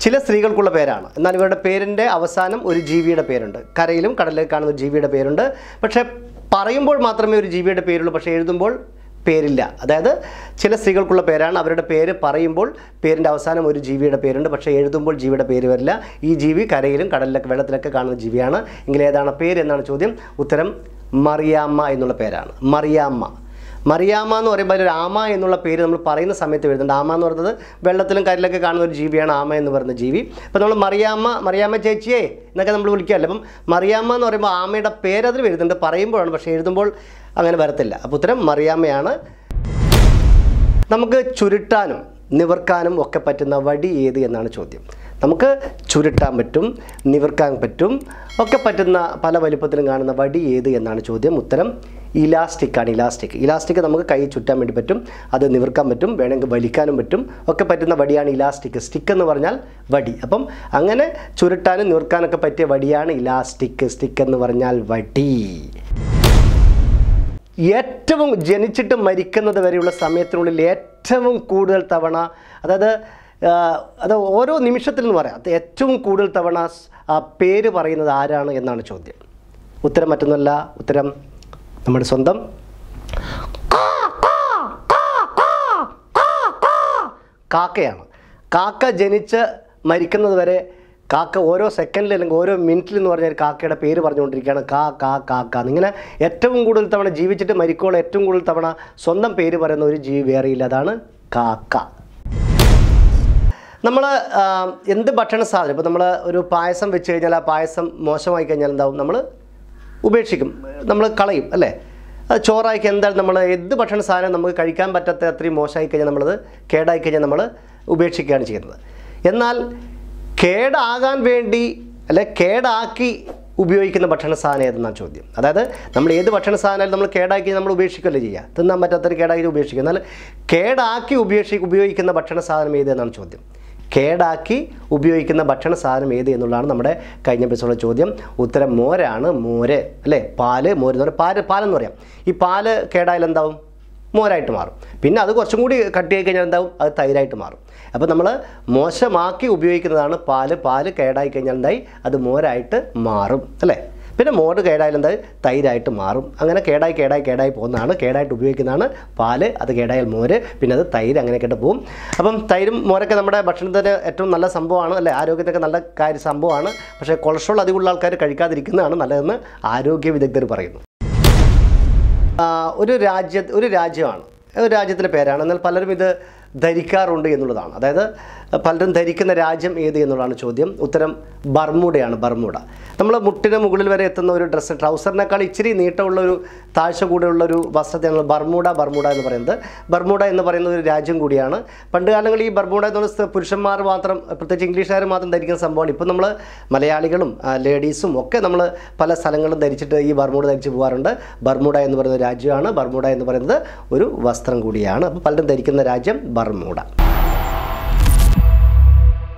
ചില സ്ത്രീകൾക്കുള്ള പേരാണ് എന്നാൽ ഇവരുടെ പേരിൻ്റെ അവസാനം ഒരു ജീവിയുടെ പേരുണ്ട് കരയിലും കടലിൽ കാണുന്ന ഒരു ജീവിയുടെ പേരുണ്ട് പക്ഷേ പറയുമ്പോൾ മാത്രമേ ഒരു ജീവിയുടെ പേരുള്ളൂ പക്ഷേ എഴുതുമ്പോൾ പേരില്ല അതായത് ചില സ്ത്രീകൾക്കുള്ള പേരാണ് അവരുടെ പേര് പറയുമ്പോൾ പേരിൻ്റെ അവസാനം ഒരു ജീവിയുടെ പേരുണ്ട് പക്ഷേ എഴുതുമ്പോൾ ജീവിയുടെ പേര് വരില്ല ഈ ജീവി കരയിലും കടലിലൊക്കെ വെള്ളത്തിലൊക്കെ കാണുന്ന ജീവിയാണ് എങ്കിൽ ഏതാണ് പേര് എന്നാണ് ചോദ്യം ഉത്തരം മറിയാമ്മ എന്നുള്ള പേരാണ് മറിയാമ്മ മറിയാമ്മ എന്ന് പറയുമ്പോൾ അതിലൊരു ആമ എന്നുള്ള പേര് നമ്മൾ പറയുന്ന സമയത്ത് വരുന്നുണ്ട് ആമ എന്ന് പറയുന്നത് വെള്ളത്തിലും കരയിലൊക്കെ കാണുന്ന ഒരു ജീവിയാണ് ആമ എന്ന് പറയുന്ന ജീവി അപ്പോൾ നമ്മൾ മറിയാമ്മ മറിയാമ്മ ചേച്ചിയെ എന്നൊക്കെ നമ്മൾ വിളിക്കാമല്ലോ അപ്പം മറിയാമ്മ എന്ന് പറയുമ്പോൾ ആമയുടെ പേര് അതിൽ വരുന്നുണ്ട് പറയുമ്പോഴാണ് പക്ഷേ എഴുതുമ്പോൾ അങ്ങനെ വരത്തില്ല അപ്പോൾ ഉത്തരം മറിയാമ്മയാണ് നമുക്ക് ചുരുട്ടാനും നിവർക്കാനും ഒക്കെ പറ്റുന്ന വടി ഏത് എന്നാണ് ചോദ്യം നമുക്ക് ചുരുട്ടാൻ പറ്റും നിവർക്കാൻ പറ്റും ഒക്കെ പറ്റുന്ന പല വലുപ്പത്തിലും കാണുന്ന വടി ഏത് എന്നാണ് ചോദ്യം ഉത്തരം ഇലാസ്റ്റിക് ആണ് ഇലാസ്റ്റിക് ഇലാസ്റ്റിക് നമുക്ക് കൈ ചുറ്റാൻ വേണ്ടി പറ്റും അത് നിവർക്കാൻ പറ്റും വേണമെങ്കിൽ വലിക്കാനും പറ്റും ഒക്കെ പറ്റുന്ന വടിയാണ് ഇലാസ്റ്റിക് സ്റ്റിക്ക് എന്ന് പറഞ്ഞാൽ വടി അപ്പം അങ്ങനെ ചുരുട്ടാനും നിവർക്കാനൊക്കെ പറ്റിയ വടിയാണ് ഇലാസ്റ്റിക് സ്റ്റിക്ക് എന്ന് പറഞ്ഞാൽ വടി ഏറ്റവും ജനിച്ചിട്ട് മരിക്കുന്നത് വരെയുള്ള സമയത്തിനുള്ളിൽ ഏറ്റവും കൂടുതൽ തവണ അതായത് ആ, അത് ഓരോ നിമിഷത്തിൽ എന്ന് പറയാം അത് ഏറ്റവും കൂടുതൽ തവണ സ്- ആ പേര് പറയുന്നത് ആരാണ് എന്നാണ് ചോദ്യം ഉത്തരം മറ്റൊന്നുമല്ല ഉത്തരം നമ്മുടെ സ്വന്തം കാക്കയാണ് കാക്ക ജനിച്ച് മരിക്കുന്നത് വരെ കാക്ക ഓരോ സെക്കൻഡിൽ അല്ലെങ്കിൽ ഓരോ മിനിറ്റിൽ എന്ന് പറഞ്ഞാൽ കാക്കയുടെ പേര് പറഞ്ഞുകൊണ്ടിരിക്കുകയാണ് കാ കാ കാക്ക എന്നിങ്ങനെ ഏറ്റവും കൂടുതൽ തവണ ജീവിച്ചിട്ട് മരിക്കുമ്പോൾ ഏറ്റവും കൂടുതൽ തവണ സ്വന്തം പേര് പറയുന്ന ഒരു ജീവി വേറെയില്ല അതാണ് കാക്ക നമ്മൾ എന്ത് ഭക്ഷണ സാധനം ഇപ്പോൾ നമ്മൾ ഒരു പായസം വെച്ച് കഴിഞ്ഞാൽ ആ പായസം മോശമായി കഴിഞ്ഞാൽ എന്താവും നമ്മൾ ഉപേക്ഷിക്കും നമ്മൾ കളയും അല്ലേ അത് ചോറായി കഴിഞ്ഞാൽ എന്തായാലും നമ്മൾ എന്ത് ഭക്ഷണ സാധനം നമുക്ക് കഴിക്കാൻ പറ്റാത്ത അത്രയും മോശമായി കഴിഞ്ഞാൽ നമ്മളത് കേടായി കഴിഞ്ഞാൽ നമ്മൾ ഉപേക്ഷിക്കുകയാണ് ചെയ്യുന്നത് എന്നാൽ കേടാകാൻ വേണ്ടി അല്ലെ കേടാക്കി ഉപയോഗിക്കുന്ന ഭക്ഷണ സാധനം ഏതെന്നാണ് ചോദ്യം അതായത് നമ്മൾ ഏത് ഭക്ഷണ സാധനം നമ്മൾ കേടാക്കി നമ്മൾ ഉപേക്ഷിക്കുകയല്ലേ ചെയ്യുക തിന്നാൻ പറ്റാത്തൊരു കേടാക്കി ഉപേക്ഷിക്കുക എന്നാൽ കേടാക്കി ഉപേക്ഷി ഉപയോഗിക്കുന്ന ഭക്ഷണ സാധനം ഏത് എന്നാണ് ചോദ്യം കേടാക്കി ഉപയോഗിക്കുന്ന ഭക്ഷണ സാധനം ഏത് എന്നുള്ളതാണ് നമ്മുടെ കഴിഞ്ഞ എപ്പിസോഡിലെ ചോദ്യം ഉത്തരം മോരാണ് മോര് അല്ലേ പാല് മോര് എന്ന് പറയാം പാല് പാലെന്ന് പറയാം ഈ പാല് കേടായാൽ എന്താവും മോരായിട്ട് മാറും പിന്നെ അത് കുറച്ചും കൂടി കട്ടിയായി കഴിഞ്ഞാൽ എന്താവും അത് തൈരായിട്ട് മാറും അപ്പോൾ നമ്മൾ മോശമാക്കി ഉപയോഗിക്കുന്നതാണ് പാല് പാല് കേടായി കഴിഞ്ഞാൽ എന്തായി അത് മോരായിട്ട് മാറും അല്ലേ പിന്നെ മോര് കേടായാൽ എന്തായി തൈരായിട്ട് മാറും അങ്ങനെ കേടായി കേടായി കേടായി പോകുന്നതാണ് കേടായിട്ട് ഉപയോഗിക്കുന്നതാണ് പാല് അത് കേടായാൽ മോര് പിന്നെ അത് തൈര് അങ്ങനെയൊക്കെ ആയിട്ട് പോകും അപ്പം തൈരും മോരൊക്കെ നമ്മുടെ ഭക്ഷണത്തിന് ഏറ്റവും നല്ല സംഭവമാണ് അല്ലേ ആരോഗ്യത്തൊക്കെ നല്ല കാര്യ സംഭവമാണ് പക്ഷേ കൊളസ്ട്രോൾ അധികമുള്ള ആൾക്കാർ കഴിക്കാതിരിക്കുന്നതാണ് നല്ലതെന്ന് ആരോഗ്യ വിദഗ്ധർ പറയുന്നു ആ, ഒരു രാജ്യ ഒരു രാജ്യമാണ് ഒരു രാജ്യത്തിൻ്റെ പേരാണ് എന്നാൽ പലരും ഇത് ധരിക്കാറുണ്ട് എന്നുള്ളതാണ് അതായത് പലരും ധരിക്കുന്ന രാജ്യം ഏത് എന്നുള്ളതാണ് ചോദ്യം ഉത്തരം ബർമൂഡയാണ് ബർമൂഡ നമ്മൾ മുട്ടിന് മുകളിൽ വരെ എത്തുന്ന ഒരു ഡ്രസ്സ് ട്രൗസറിനേക്കാൾ ഇച്ചിരി നീട്ടമുള്ള ഒരു താഴ്ച കൂടെയുള്ള ഒരു വസ്ത്രത്തെയാണ് ബർമൂഡ ബർമൂഡ എന്ന് പറയുന്നത് ബർമൂഡ എന്ന് പറയുന്ന ഒരു രാജ്യം കൂടിയാണ് പണ്ട് കാലങ്ങളിൽ ഈ ബർമൂഡ എന്നുള്ള സ്ഥ- പുരുഷന്മാർ മാത്രം പ്രത്യേകിച്ച് ഇംഗ്ലീഷുകാർ മാത്രം ധരിക്കുന്ന സംഭവമാണ് ഇപ്പോൾ നമ്മൾ മലയാളികളും ആ, ലേഡീസും ഒക്കെ നമ്മൾ പല സ്ഥലങ്ങളും ധരിച്ചിട്ട് ഈ ബർമൂഡ ധരിച്ച് പോകാറുണ്ട് ബർമൂഡ എന്ന് പറയുന്ന രാജ്യമാണ് ബർമൂഡ എന്ന് പറയുന്നത് ഒരു വസ്ത്രം കൂടിയാണ് അപ്പോൾ പലരും ധരിക്കുന്ന രാജ്യം ബർമൂഡ